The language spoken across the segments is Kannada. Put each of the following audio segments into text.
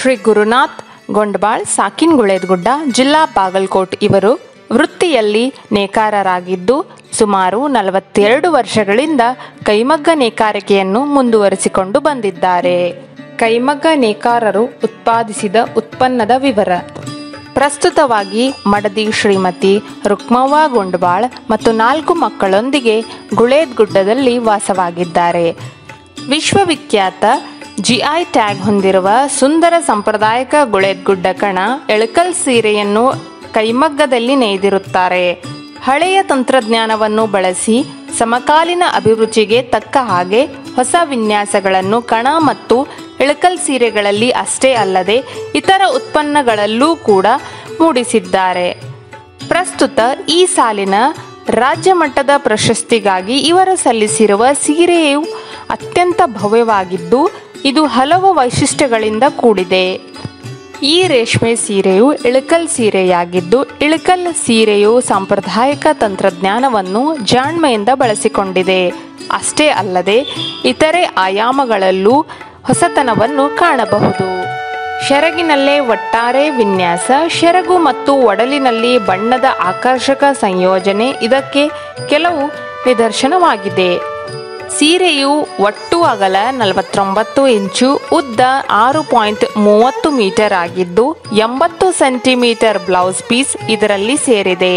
ಶ್ರೀ ಗುರುನಾಥ್ ಗೊಂಡಬಾಳ್ ಸಾಕಿನ್ಗುಳೇದಗುಡ್ಡ ಜಿಲ್ಲಾ ಬಾಗಲಕೋಟ್ ಇವರು ವೃತ್ತಿಯಲ್ಲಿ ನೇಕಾರರಾಗಿದ್ದು ಸುಮಾರು ನಲವತ್ತೆರಡು ವರ್ಷಗಳಿಂದ ಕೈಮಗ್ಗ ನೇಕಾರಿಕೆಯನ್ನು ಮುಂದುವರಿಸಿಕೊಂಡು ಬಂದಿದ್ದಾರೆ ಕೈಮಗ್ಗ ನೇಕಾರರು ಉತ್ಪಾದಿಸಿದ ಉತ್ಪನ್ನದ ವಿವರ ಪ್ರಸ್ತುತವಾಗಿ ಮಡದಿ ಶ್ರೀಮತಿ ರುಕ್ಮವ್ವ ಗೊಂಡಬಾಳ್ ಮತ್ತು ನಾಲ್ಕು ಮಕ್ಕಳೊಂದಿಗೆ ಗುಳೇದ್ಗುಡ್ಡದಲ್ಲಿ ವಾಸವಾಗಿದ್ದಾರೆ ವಿಶ್ವವಿಖ್ಯಾತ ಜಿಐ ಟ್ಯಾಗ್ ಹೊಂದಿರುವ ಸುಂದರ ಸಾಂಪ್ರದಾಯಿಕ ಗುಳೇದ್ಗುಡ್ಡ ಕಣ ಎಳಕಲ್ ಸೀರೆಯನ್ನು ಕೈಮಗ್ಗದಲ್ಲಿ ನೇಯ್ದಿರುತ್ತಾರೆ ಹಳೆಯ ತಂತ್ರಜ್ಞಾನವನ್ನು ಬಳಸಿ ಸಮಕಾಲೀನ ಅಭಿರುಚಿಗೆ ತಕ್ಕ ಹಾಗೆ ಹೊಸ ವಿನ್ಯಾಸಗಳನ್ನು ಕಣ ಮತ್ತು ಇಳಕಲ್ ಸೀರೆಗಳಲ್ಲಿ ಅಷ್ಟೇ ಅಲ್ಲದೆ ಇತರ ಉತ್ಪನ್ನಗಳಲ್ಲೂ ಕೂಡ ಮೂಡಿಸಿದ್ದಾರೆ ಪ್ರಸ್ತುತ ಈ ಸಾಲಿನ ರಾಜ್ಯ ಮಟ್ಟದ ಪ್ರಶಸ್ತಿಗಾಗಿ ಇವರು ಸಲ್ಲಿಸಿರುವ ಸೀರೆಯು ಅತ್ಯಂತ ಭವ್ಯವಾಗಿದ್ದು ಇದು ಹಲವು ವೈಶಿಷ್ಟ್ಯಗಳಿಂದ ಕೂಡಿದೆ ಈ ರೇಷ್ಮೆ ಸೀರೆಯು ಇಳಕಲ್ ಸೀರೆಯಾಗಿದ್ದು ಇಳಕಲ್ ಸೀರೆಯು ಸಾಂಪ್ರದಾಯಿಕ ತಂತ್ರಜ್ಞಾನವನ್ನು ಜಾಣ್ಮೆಯಿಂದ ಬಳಸಿಕೊಂಡಿದೆ ಅಷ್ಟೇ ಅಲ್ಲದೆ ಇತರೆ ಆಯಾಮಗಳಲ್ಲೂ ಹೊಸತನವನ್ನು ಕಾಣಬಹುದು ಶೆರಗಿನಲ್ಲೇ ಒಟ್ಟಾರೆ ವಿನ್ಯಾಸ ಶೆರಗು ಮತ್ತು ಒಡಲಿನಲ್ಲಿ ಬಣ್ಣದ ಆಕರ್ಷಕ ಸಂಯೋಜನೆ ಇದಕ್ಕೆ ಕೆಲವು ನಿದರ್ಶನವಾಗಿದೆ ಸೀರೆಯು ಒಟ್ಟು ಅಗಲ ನಲವತ್ತೊಂಬತ್ತು ಇಂಚು ಉದ್ದ ಆರು ಪಾಯಿಂಟ್ ಮೂವತ್ತು ಮೀಟರ್ ಆಗಿದ್ದು ಎಂಬತ್ತು ಸೆಂಟಿಮೀಟರ್ ಬ್ಲೌಸ್ ಪೀಸ್ ಇದರಲ್ಲಿ ಸೇರಿದೆ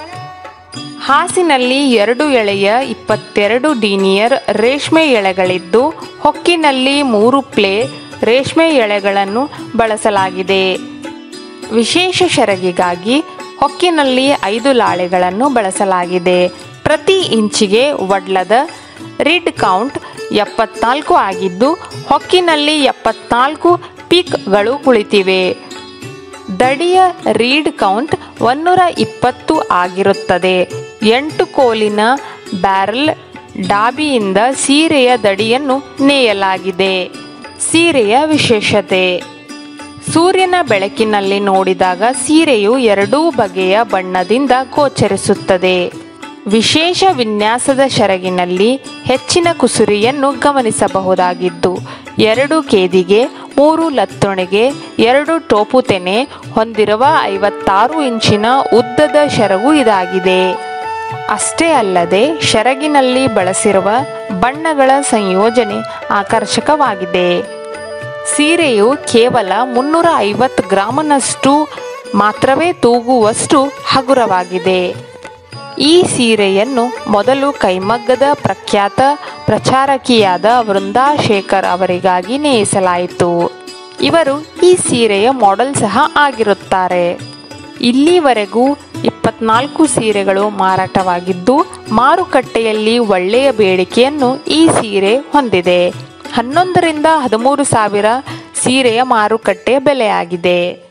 ಹಾಸಿನಲ್ಲಿ ಎರಡು ಎಳೆಯ ಇಪ್ಪತ್ತೆರಡು ಡೀನಿಯರ್ ರೇಷ್ಮೆ ಎಳೆಗಳಿದ್ದು ಹೊಕ್ಕಿನಲ್ಲಿ ಮೂರು ಪ್ಲೇ ರೇಷ್ಮೆ ಎಳೆಗಳನ್ನು ಬಳಸಲಾಗಿದೆ ವಿಶೇಷ ಶೆರಗಿಗಾಗಿ ಹೊಕ್ಕಿನಲ್ಲಿ ಐದು ಲಾಳೆಗಳನ್ನು ಬಳಸಲಾಗಿದೆ ಪ್ರತಿ ಇಂಚಿಗೆ ಒಡ್ಲದ ರಿಡ್ ಕೌಂಟ್ ಎಪ್ಪತ್ನಾಲ್ಕು ಆಗಿದ್ದು ಹೊಕ್ಕಿನಲ್ಲಿ ಎಪ್ಪತ್ನಾಲ್ಕು ಪೀಕ್ಗಳು ಕುಳಿತಿವೆ ದಡಿಯ ರೀಡ್ ಕೌಂಟ್ ಒನ್ನೂರ ಇಪ್ಪತ್ತು ಆಗಿರುತ್ತದೆ ಎಂಟು ಕೋಲಿನ ಬ್ಯಾರಲ್ ಡಾಬಿಯಿಂದ ಸೀರೆಯ ದಡಿಯನ್ನು ನೇಯಲಾಗಿದೆ ಸೀರೆಯ ವಿಶೇಷತೆ ಸೂರ್ಯನ ಬೆಳಕಿನಲ್ಲಿ ನೋಡಿದಾಗ ಸೀರೆಯು ಎರಡೂ ಬಗೆಯ ಬಣ್ಣದಿಂದ ಗೋಚರಿಸುತ್ತದೆ ವಿಶೇಷ ವಿನ್ಯಾಸದ ಶೆರಗಿನಲ್ಲಿ ಹೆಚ್ಚಿನ ಕುಸುರಿಯನ್ನು ಗಮನಿಸಬಹುದಾಗಿದ್ದು ಎರಡು ಕೇದಿಗೆ ಮೂರು ಲತ್ತೊಣೆಗೆ ಎರಡು ಟೋಪು ತೆನೆ ಹೊಂದಿರುವ ಐವತ್ತಾರು ಇಂಚಿನ ಉದ್ದದ ಶೆರಗು ಇದಾಗಿದೆ ಅಷ್ಟೇ ಅಲ್ಲದೆ ಶೆರಗಿನಲ್ಲಿ ಬಳಸಿರುವ ಬಣ್ಣಗಳ ಸಂಯೋಜನೆ ಆಕರ್ಷಕವಾಗಿದೆ ಸೀರೆಯು ಕೇವಲ ಮುನ್ನೂರ ಐವತ್ತು ಗ್ರಾಮನಷ್ಟು ಮಾತ್ರವೇ ತೂಗುವಷ್ಟು ಹಗುರವಾಗಿದೆ ಈ ಸೀರೆಯನ್ನು ಮೊದಲು ಕೈಮಗ್ಗದ ಪ್ರಖ್ಯಾತ ಪ್ರಚಾರಕಿಯಾದ ವೃಂದಾ ಶೇಖರ್ ಅವರಿಗಾಗಿ ನೇಯಿಸಲಾಯಿತು ಇವರು ಈ ಸೀರೆಯ ಮಾಡೆಲ್ ಸಹ ಆಗಿರುತ್ತಾರೆ ಇಲ್ಲಿವರೆಗೂ ಇಪ್ಪತ್ನಾಲ್ಕು ಸೀರೆಗಳು ಮಾರಾಟವಾಗಿದ್ದು ಮಾರುಕಟ್ಟೆಯಲ್ಲಿ ಒಳ್ಳೆಯ ಬೇಡಿಕೆಯನ್ನು ಈ ಸೀರೆ ಹೊಂದಿದೆ ಹನ್ನೊಂದರಿಂದ ಹದಿಮೂರು ಸಾವಿರ ಸೀರೆಯ ಮಾರುಕಟ್ಟೆ ಬೆಲೆಯಾಗಿದೆ